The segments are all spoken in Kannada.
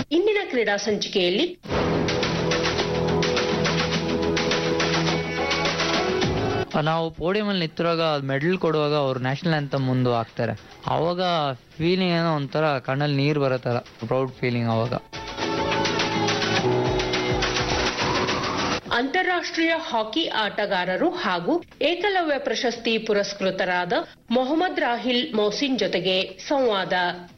ಇಂದಿನ ಕ್ರೀಡಾ ಸಂಚಿಕೆಯಲ್ಲಿ ನಾವು ಪೋಡಿಯಂ ಅಲ್ಲಿ ನಿಂತಿರುವಾಗ ಮೆಡಲ್ ಕೊಡುವಾಗ ಅವ್ರು ನ್ಯಾಷನಲ್ ಅಂತ ಮುಂದೆ ಹಾಕ್ತಾರೆ ಅವಾಗ ಫೀಲಿಂಗ್ ಏನೋ ಒಂಥರ ಕಣ್ಣಲ್ಲಿ ನೀರು ಬರೋ ಥರ ಪ್ರೌಡ್ ಫೀಲಿಂಗ್ ಅವಾಗ ಅಂತಾರಾಷ್ಟ್ರೀಯ ಹಾಕಿ ಆಟಗಾರರು ಹಾಗೂ ಏಕಲವ್ಯ ಪ್ರಶಸ್ತಿ ಪುರಸ್ಕೃತರಾದ ಮೊಹಮ್ಮದ್ ರಾಹಿಲ್ ಮೌಸಿನ್ ಜೊತೆಗೆ ಸಂವಾದ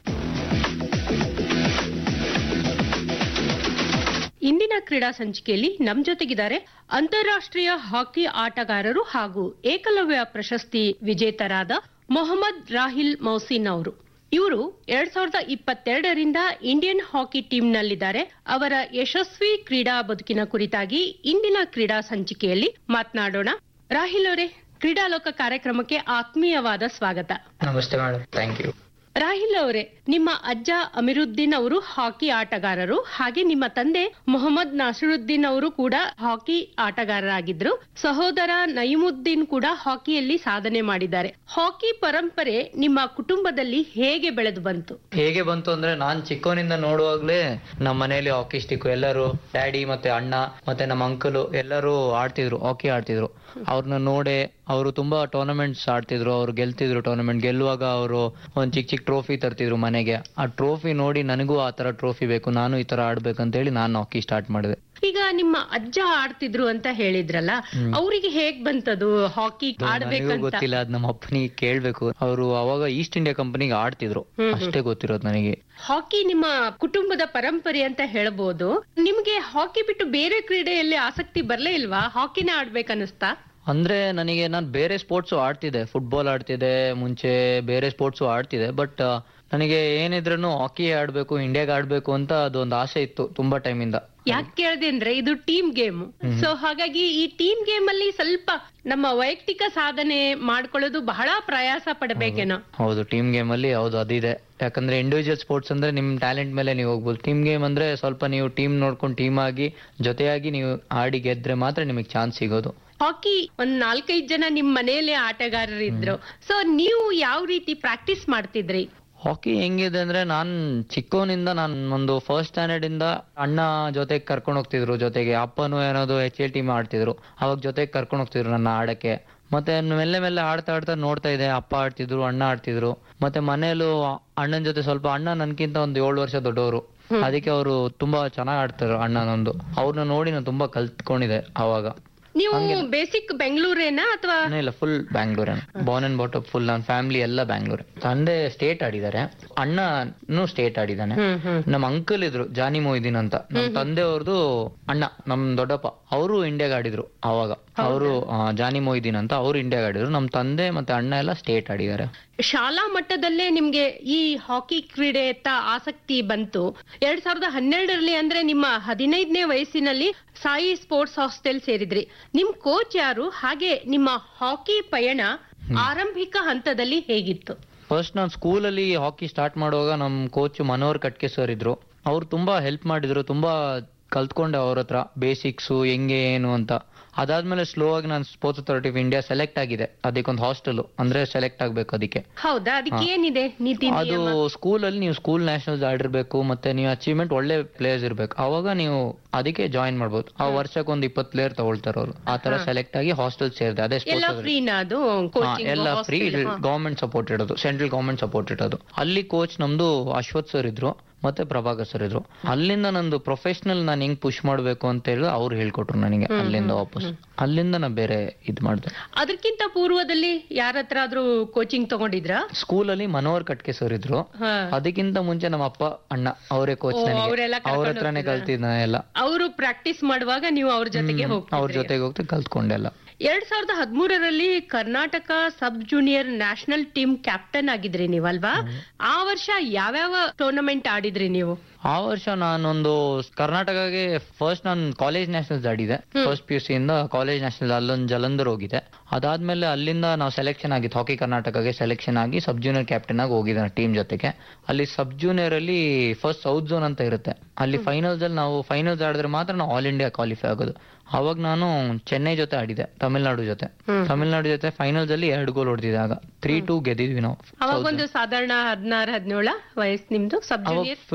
ಇಂದಿನ ಕ್ರೀಡಾ ಸಂಚಿಕೆಯಲ್ಲಿ ನಮ್ ಜೊತೆಗಿದ್ದಾರೆ ಅಂತಾರಾಷ್ಟ್ರೀಯ ಹಾಕಿ ಆಟಗಾರರು ಹಾಗೂ ಏಕಲವ್ಯ ಪ್ರಶಸ್ತಿ ವಿಜೇತರಾದ ಮೊಹಮ್ಮದ್ ರಾಹಿಲ್ ಮೌಸಿನ್ ಅವರು ಇವರು ಎರಡ್ ಸಾವಿರದ ಇಪ್ಪತ್ತೆರಡರಿಂದ ಇಂಡಿಯನ್ ಹಾಕಿ ಟೀಮ್ನಲ್ಲಿದ್ದಾರೆ ಅವರ ಯಶಸ್ವಿ ಕ್ರೀಡಾ ಬದುಕಿನ ಕುರಿತಾಗಿ ಇಂದಿನ ಕ್ರೀಡಾ ಸಂಚಿಕೆಯಲ್ಲಿ ಮಾತನಾಡೋಣ ರಾಹಿಲ್ ಅವರೇ ಕ್ರೀಡಾಲೋಕ ಕಾರ್ಯಕ್ರಮಕ್ಕೆ ಆತ್ಮೀಯವಾದ ಸ್ವಾಗತ ನಮಸ್ತೆ ಮೇಡಮ್ ಥ್ಯಾಂಕ್ ಯು ರಾಹಿಲ್ ಅವರೇ ನಿಮ್ಮ ಅಜ್ಜ ಅಮಿರುದ್ದೀನ್ ಅವರು ಹಾಕಿ ಆಟಗಾರರು ಹಾಗೆ ನಿಮ್ಮ ತಂದೆ ಮೊಹಮ್ಮದ್ ನಾಸಿರುದ್ದೀನ್ ಅವರು ಕೂಡ ಹಾಕಿ ಆಟಗಾರರಾಗಿದ್ರು ಸಹೋದರ ನಯಿಮುದ್ದೀನ್ ಕೂಡ ಹಾಕಿಯಲ್ಲಿ ಸಾಧನೆ ಮಾಡಿದ್ದಾರೆ ಹಾಕಿ ಪರಂಪರೆ ನಿಮ್ಮ ಕುಟುಂಬದಲ್ಲಿ ಹೇಗೆ ಬೆಳೆದು ಬಂತು ಹೇಗೆ ಬಂತು ಅಂದ್ರೆ ನಾನ್ ಚಿಕ್ಕವನಿಂದ ನೋಡುವಾಗ್ಲೇ ನಮ್ಮ ಮನೆಯಲ್ಲಿ ಹಾಕಿ ಸ್ಟಿಕ್ ಎಲ್ಲರೂ ಡ್ಯಾಡಿ ಮತ್ತೆ ಅಣ್ಣ ಮತ್ತೆ ನಮ್ಮ ಅಂಕಲು ಎಲ್ಲರೂ ಆಡ್ತಿದ್ರು ಹಾಕಿ ಆಡ್ತಿದ್ರು ಅವ್ರನ್ನ ನೋಡೆ ಅವರು ತುಂಬಾ ಟೂರ್ನಮೆಂಟ್ಸ್ ಆಡ್ತಿದ್ರು ಅವ್ರು ಗೆಲ್ತಿದ್ರು ಟೂರ್ನಮೆಂಟ್ ಗೆಲ್ಲುವಾಗ ಅವರು ಒಂದ್ ಚಿಕ್ಕ ಚಿಕ್ಕ ಟ್ರೋಫಿ ತರ್ತಿದ್ರು ಮನೆಗೆ ಆ ಟ್ರೋಫಿ ನೋಡಿ ನನಗೂ ಆ ತರ ಟ್ರೋಫಿ ಬೇಕು ನಾನು ಈ ತರ ಆಡ್ಬೇಕಂತ ಹೇಳಿ ನಾನು ಹಾಕಿ ಸ್ಟಾರ್ಟ್ ಮಾಡಿದೆ ಈಗ ನಿಮ್ಮ ಅಜ್ಜ ಆಡ್ತಿದ್ರು ಅಂತ ಹೇಳಿದ್ರಲ್ಲ ಅವರಿಗೆ ಹೇಗ್ ಬಂತದು ಹಾಕಿ ನನಗೂ ಆಡ್ಬೇಕಂತ ಗೊತ್ತಿಲ್ಲ ಅದ್ ನಮ್ಮ ಅಪ್ಪನಿಗೆ ಕೇಳ್ಬೇಕು ಅವರು ಅವಾಗ ಈಸ್ಟ್ ಇಂಡಿಯಾ ಕಂಪನಿಗೆ ಆಡ್ತಿದ್ರು ಅಷ್ಟೇ ಗೊತ್ತಿರೋದು ನನಗೆ ಹಾಕಿ ನಿಮ್ಮ ಕುಟುಂಬದ ಪರಂಪರೆ ಅಂತ ಹೇಳ್ಬೋದು ನಿಮ್ಗೆ ಹಾಕಿ ಬಿಟ್ಟು ಬೇರೆ ಕ್ರೀಡೆಯಲ್ಲಿ ಆಸಕ್ತಿ ಬರ್ಲೇ ಇಲ್ವಾ ಹಾಕಿನೇ ಆಡ್ಬೇಕನ್ನಿಸ್ತಾ ಅಂದ್ರೆ ನನಗೆ ನಾನು ಬೇರೆ ಸ್ಪೋರ್ಟ್ಸು ಆಡ್ತಿದ್ದೆ ಫುಟ್ಬಾಲ್ ಆಡ್ತಿದ್ದೆ ಮುಂಚೆ ಬೇರೆ ಸ್ಪೋರ್ಟ್ಸು ಆಡ್ತಿದ್ದೆ ಬಟ್ ನನಗೆ ಏನಿದ್ರೂ ಹಾಕಿ ಆಡ್ಬೇಕು ಇಂಡಿಯಾಗೆ ಆಡ್ಬೇಕು ಅಂತ ಅದೊಂದು ಆಸೆ ಇತ್ತು ತುಂಬಾ ಟೈಮಿಂದ ಯಾಕೆ ಕೇಳಿದೆ ಅಂದ್ರೆ ಇದು ಟೀಮ್ ಗೇಮ್ ಸೊ ಹಾಗಾಗಿ ಈ ಟೀಮ್ ಗೇಮ್ ಅಲ್ಲಿ ಸ್ವಲ್ಪ ನಮ್ಮ ವೈಯಕ್ತಿಕ ಸಾಧನೆ ಮಾಡ್ಕೊಳ್ಳೋದು ಬಹಳ ಪ್ರಯಾಸ ಪಡಬೇಕೇನೋ ಹೌದು ಟೀಮ್ ಗೇಮ್ ಅಲ್ಲಿ ಹೌದು ಅದಿದೆ ಯಾಕಂದ್ರೆ ಇಂಡಿವಿಜುವಲ್ ಸ್ಪೋರ್ಟ್ಸ್ ಅಂದ್ರೆ ನಿಮ್ ಟ್ಯಾಲೆಂಟ್ ಮೇಲೆ ನೀವು ಹೋಗ್ಬೋದು ಟೀಮ್ ಗೇಮ್ ಅಂದ್ರೆ ಸ್ವಲ್ಪ ನೀವು ಟೀಮ್ ನೋಡ್ಕೊಂಡು ಟೀಮ್ ಆಗಿ ಜೊತೆಯಾಗಿ ನೀವು ಆಡಿ ಗೆದ್ರೆ ಮಾತ್ರ ನಿಮಗೆ ಚಾನ್ಸ್ ಸಿಗೋದು ಹಾಕಿ ಒಂದ್ ನಾಲ್ಕೈದ್ ಜನ ನಿಮ್ ಮನೆಯಲ್ಲೇ ಆಟಗಾರರಿದ್ರು ಸೊ ನೀವು ಯಾವ ರೀತಿ ಪ್ರಾಕ್ಟೀಸ್ ಮಾಡ್ತಿದ್ರಿ ಹಾಕಿ ಹೆಂಗಿದೆ ಅಂದ್ರೆ ನಾನ್ ಚಿಕ್ಕವನಿಂದ ನಾನ್ ಒಂದು ಫಸ್ಟ್ ಸ್ಟ್ಯಾಂಡರ್ಡ್ ಇಂದ ಅಣ್ಣ ಜೊತೆಗೆ ಕರ್ಕೊಂಡು ಹೋಗ್ತಿದ್ರು ಜೊತೆಗೆ ಅಪ್ಪನು ಏನಾದ್ರು ಎಚ್ ಎಲ್ ಟೀಮ್ ಆಡ್ತಿದ್ರು ಅವಾಗ ಜೊತೆಗೆ ಕರ್ಕೊಂಡು ಹೋಗ್ತಿದ್ರು ನನ್ನ ಆಡಕ್ಕೆ ಮತ್ತೆ ಮೆಲ್ಲೆ ಮೆಲ್ಲೆ ಆಡ್ತಾ ಆಡ್ತಾ ನೋಡ್ತಾ ಇದ್ದೆ ಅಪ್ಪ ಆಡ್ತಿದ್ರು ಅಣ್ಣ ಆಡ್ತಿದ್ರು ಮತ್ತೆ ಮನೆಯಲ್ಲೂ ಅಣ್ಣನ ಜೊತೆ ಸ್ವಲ್ಪ ಅಣ್ಣ ನನ್ಕಿಂತ ಒಂದು ಏಳು ವರ್ಷ ದೊಡ್ಡವರು ಅದಕ್ಕೆ ಅವರು ತುಂಬಾ ಚೆನ್ನಾಗ್ ಆಡ್ತಾರೆ ಅಣ್ಣನೊಂದು ಅವ್ರನ್ನ ನೋಡಿ ನಾನು ತುಂಬಾ ಕಲ್ತ್ಕೊಂಡಿದ್ದೆ ಅವಾಗ ನೀವು ಬೇಸಿಕ್ ಬೆಂಗಳೂರೇನಾ ಅಥವಾ ನಾನೇ ಇಲ್ಲ full Bangalore born and brought up full ನನ್ನ ಫ್ಯಾಮಿಲಿ ಎಲ್ಲ ಬ್ಯಾಂಗ್ಳೂರ್ ತಂದೆ ಸ್ಟೇಟ್ ಆಡಿದ್ದಾರೆ ಅಣ್ಣನು ಸ್ಟೇಟ್ ಆಡಿದ್ದಾನೆ ಹ್ಮ್ ಹ್ಮ್ ನಮ್ಮ ಅಂಕಲ್ ಇದ್ರು ಜಾನಿ ಮೊಯ್ದೀನ್ ಅಂತ ನಮ್ಮ ತಂದೆ ಅವ್ರದ್ದು ಅಣ್ಣ ನಮ್ ದೊಡ್ಡಪ್ಪ ಅವರು ಇಂಡಿಯಾಗ ಆಡಿದ್ರು ಅವಾಗ ಅವರು ಜಾನಿ ಮೊಯ್ದೀನ್ ಅಂತ ಅವ್ರು ಇಂಡಿಯಾಗ ಆಡಿದ್ರು ನಮ್ಮ ತಂದೆ ಮತ್ತೆ ಅಣ್ಣ ಎಲ್ಲ ಸ್ಟೇಟ್ ಆಡಿದ್ದಾರೆ ಶಾಲಾ ಮಟ್ಟದಲ್ಲೇ ನಿಮ್ಗೆ ಈ ಹಾಕಿ ಕ್ರೀಡೆಯತ್ತ ಆಸಕ್ತಿ ಬಂತು ಎರಡ್ ಸಾವಿರದ ಹನ್ನೆರಡರಲ್ಲಿ ಅಂದ್ರೆ ನಿಮ್ಮ ಹದಿನೈದನೇ ವಯಸ್ಸಿನಲ್ಲಿ ಸಾಯಿ ಸ್ಪೋರ್ಟ್ಸ್ ಹಾಸ್ಟೆಲ್ ಸೇರಿದ್ರಿ ನಿಮ್ ಕೋಚ್ ಯಾರು ಹಾಗೆ ನಿಮ್ಮ ಹಾಕಿ ಪಯಣ ಆರಂಭಿಕ ಹಂತದಲ್ಲಿ ಹೇಗಿತ್ತು ಫಸ್ಟ್ ನಾನು ಸ್ಕೂಲಲ್ಲಿ ಹಾಕಿ ಸ್ಟಾರ್ಟ್ ಮಾಡುವಾಗ ನಮ್ಮ ಕೋಚ್ ಮನೋಹರ್ ಕಟ್ಕೆ ಸರ್ ಇದ್ರು ಅವ್ರು ತುಂಬಾ ಹೆಲ್ಪ್ ಮಾಡಿದ್ರು ತುಂಬಾ ಕಲ್ತ್ಕೊಂಡೆ ಅವ್ರ ಹತ್ರ ಬೇಸಿಕ್ಸು ಹೆಂಗೆ ಏನು ಅಂತ ಅದಾದ್ಮೇಲೆ ಸ್ಲೋ ಆಗಿ ನಾನು sports authority of India select ಆಗಿದೆ ಅದಕ್ಕೊಂದು ಹಾಸ್ಟೆಲ್ ಅಂದ್ರೆ ಸೆಲೆಕ್ಟ್ ಆಗ್ಬೇಕು ಅದಕ್ಕೆ ಹೌದಾ ಅದಕ್ಕೆ ಏನಿದೆ ನೀತಿ ಅದು ನಿಯಮ ಸ್ಕೂಲಲ್ಲಿ ನೀವು ಸ್ಕೂಲ್ ನ್ಯಾಷನಲ್ಸ್ ಆಡಿರ್ಬೇಕು ಮತ್ತೆ ನೀವು ಅಚೀವ್ಮೆಂಟ್ ಒಳ್ಳೆ ಪ್ಲೇಯರ್ಸ್ ಇರ್ಬೇಕು ಅವಾಗ ನೀವು ಅದಕ್ಕೆ ಜಾಯಿನ್ ಮಾಡ್ಬೋದು ಆ ವರ್ಷಕ್ಕೆ ಒಂದು ಇಪ್ಪತ್ತು ಪ್ಲೇಯರ್ ತಗೊಳ್ತಾರೆ ಅವರು ಆ ತರ ಸೆಲೆಕ್ಟ್ ಆಗಿ ಹಾಸ್ಟೆಲ್ ಸೇರಿದೆ ಅದೇ ಎಲ್ಲ ಸ್ಪೋರ್ಟ್ಸ್ ಫ್ರೀನಾ ಅದು ಹಾ, ಕೋಚಿಂಗ್ ಎಲ್ಲ ಫ್ರೀ ಗವರ್ಮೆಂಟ್ ಸಪೋರ್ಟ್ ಇರೋದು ಸೆಂಟ್ರಲ್ ಗವರ್ಮೆಂಟ್ ಸಪೋರ್ಟ್ ಇರೋದು ಅಲ್ಲಿ ಕೋಚ್ ನಮ್ದು ಅಶ್ವಥ್ ಸರ್ ಇದ್ರು ಮತ್ತೆ ಪ್ರಭಾಕರ್ ಸರ್ ಇದ್ರು ಅಲ್ಲಿಂದ ನಂದು ಪ್ರೊಫೆಷನಲ್ ನಾನು ಹೆಂಗ್ ಪುಷ್ ಮಾಡ್ಬೇಕು ಅಂತ ಹೇಳಿ ಅವ್ರು ಹೇಳ್ಕೊಟ್ರು ನನಗೆ ಅಲ್ಲಿಂದ ವಾಪಸ್ ಅಲ್ಲಿಂದ ನಾ ಬೇರೆ ಇದ್ ಮಾಡಿದೆ ಅದಕ್ಕಿಂತ ಪೂರ್ವದಲ್ಲಿ ಯಾರ ಹತ್ರ ಆದ್ರೂ ಕೋಚಿಂಗ್ ತಗೊಂಡಿದ್ರಾ ಸ್ಕೂಲಲ್ಲಿ ಮನೋಹರ್ ಕಟ್ಕೆ ಸರ್ ಇದ್ರು ಹಾ ಅದಕ್ಕಿಂತ ಮುಂಚೆ ನಮ್ಮ ಅಪ್ಪ ಅಣ್ಣ ಅವರೇ ಕೋಚ್ ಓ, ನನಗೆ ಅವ್ರೆಲ್ಲ ಅವ್ರ ಕರ್ಕೊಂಡ್ ಹತ್ರನೇ ಹೋಗ್ತಿದ್ರ? ಕಲ್ತಿದ್ದ ಎಲ್ಲ ಅವರು ಪ್ರಾಕ್ಟೀಸ್ ಮಾಡುವಾಗ ನೀವು ಅವ್ರ ಜೊತೆಗೆ ಅವ್ರ ಹೋಗ್ತಿದ್ರಿ ಜೊತೆಗೆ ಹೋಗ್ತಾ ಕಲ್ತ್ಕೊಂಡೆಲ್ಲ ಎರಡ್ ಸಾವಿರದ ಹದಿಮೂರರಲ್ಲಿ Karnataka sub junior national team captain ಆಗಿದ್ರಿ ನೀವಲ್ವಾ ಆ ವರ್ಷ ಯಾವ್ಯಾವ ಟೂರ್ನಮೆಂಟ್ ಆಡಿದ್ರಿ ನೀವು ಆ ವರ್ಷ ನಾನೊಂದು ಕರ್ನಾಟಕಗೆ ಫಸ್ಟ್ ನಾನು ಕಾಲೇಜ್ ನ್ಯಾಷನಲ್ಸ್ ಆಡಿದೆ ಫಸ್ಟ್ ಪಿ ಯು ಸಿ ಇಂದ ಕಾಲೇಜ್ ನ್ಯಾಷನಲ್ ಅಲ್ಲೊಂದು ಜಲಂಧರ್ ಹೋಗಿದೆ ಅದಾದ್ಮೇಲೆ ಅಲ್ಲಿಂದ ನಾವು ಸೆಲೆಕ್ಷನ್ ಆಗಿತ್ತು ಹಾಕಿ ಕರ್ನಾಟಕಗೆ ಸೆಲೆಕ್ಷನ್ ಆಗಿ ಸಬ್ ಜೂನಿಯರ್ ಕ್ಯಾಪ್ಟನ್ ಆಗಿ ಹೋಗಿದ್ದೆ ಟೀಮ್ ಜೊತೆಗೆ ಅಲ್ಲಿ ಸಬ್ ಜೂನಿಯರ್ ಅಲ್ಲಿ ಫಸ್ಟ್ ಸೌತ್ ಝೋನ್ ಅಂತ ಇರುತ್ತೆ ಅಲ್ಲಿ ಫೈನಲ್ಸ್ ಅಲ್ಲಿ ನಾವು ಫೈನಲ್ಸ್ ಆಡಿದ್ರೆ ಮಾತ್ರ ನಾವು ಆಲ್ ಇಂಡಿಯಾ ಕ್ವಾಲಿಫೈ ಆಗೋದು ಅವಾಗ ನಾನು ಚೆನ್ನೈ ಜೊತೆ ಆಡಿದೆ ತಮಿಳ್ನಾಡು ಜೊತೆ ತಮಿಳ್ನಾಡು ಜೊತೆ ಫೈನಲ್ಸ್ ಅಲ್ಲಿ ಎರಡು ಗೋಲ್ ಹೊಡೆದಿದೆ ಆಗ ತ್ರೀ ಟೂ ಗೆದ್ದಿದ್ವಿ ನಾವು ಅವಾಗ ಒಂದು ಸಾಧಾರಣ ಹದಿನಾರು ಹದಿನೇಳ ವಯಸ್ಸು ನಿಮ್ದು ಸಬ್ ಅವಾಗ ಜೂನಿಯರ್